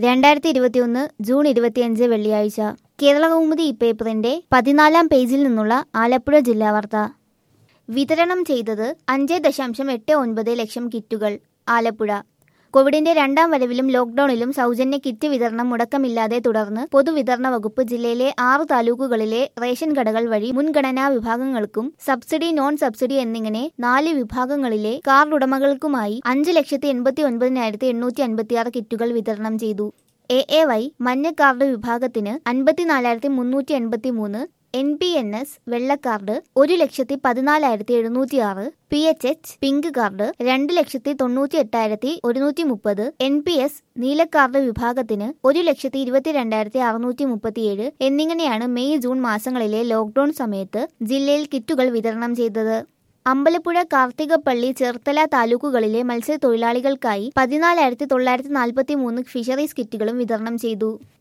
രണ്ടായിരത്തി ഇരുപത്തിയൊന്ന് ജൂൺ ഇരുപത്തിയഞ്ച് വെള്ളിയാഴ്ച കേരളകൗമുദി പേപ്പറിന്റെ പതിനാലാം പേജിൽ നിന്നുള്ള ആലപ്പുഴ ജില്ലാ വാർത്ത വിതരണം ചെയ്തത് അഞ്ച് ദശാംശം എട്ട് ഒൻപത് ലക്ഷം കിറ്റുകൾ ആലപ്പുഴ കോവിഡിന്റെ രണ്ടാം വരവിലും ലോക്ഡൌണിലും സൗജന്യ കിറ്റ് വിതരണം മുടക്കമില്ലാതെ തുടർന്ന് പൊതുവിതരണ വകുപ്പ് ജില്ലയിലെ ആറ് താലൂക്കുകളിലെ റേഷൻ കടകൾ വഴി മുൻഗണനാ വിഭാഗങ്ങൾക്കും സബ്സിഡി നോൺ സബ്സിഡി എന്നിങ്ങനെ നാല് വിഭാഗങ്ങളിലെ കാർഡ് ഉടമകൾക്കുമായി അഞ്ച് ലക്ഷത്തി എൺപത്തി ഒൻപതിനായിരത്തി എണ്ണൂറ്റി അൻപത്തിയാറ് കിറ്റുകൾ വിതരണം ചെയ്തു എ എ വൈ മഞ്ഞ കാർഡ് വിഭാഗത്തിന് അൻപത്തിനാലായിരത്തി മുന്നൂറ്റി എൺപത്തി മൂന്ന് എൻ പി എൻ എസ് വെള്ളക്കാർഡ് ഒരു ലക്ഷത്തി പതിനാലായിരത്തി എഴുന്നൂറ്റി ആറ് P H H pink card രണ്ട് ലക്ഷത്തി തൊണ്ണൂറ്റി എട്ടായിരത്തി ഒരുന്നൂറ്റി മുപ്പത് എൻ പി എസ് നീലക്കാർഡ് വിഭാഗത്തിന് ഒരു ലക്ഷത്തി ഇരുപത്തിരണ്ടായിരത്തി അറുന്നൂറ്റി മുപ്പത്തിയേഴ് എന്നിങ്ങനെയാണ് മെയ് ജൂൺ മാസങ്ങളിലെ ലോക്ഡൌൺ സമയത്ത് ജില്ലയിൽ കിറ്റുകൾ വിതരണം ചെയ്തത് അമ്പലപ്പുഴ കാർത്തികപ്പള്ളി ചേർത്തല താലൂക്കുകളിലെ മത്സ്യത്തൊഴിലാളികൾക്കായി പതിനാലായിരത്തി തൊള്ളായിരത്തി നാൽപ്പത്തി മൂന്ന് ഫിഷറീസ് കിറ്റുകളും വിതരണം ചെയ്തു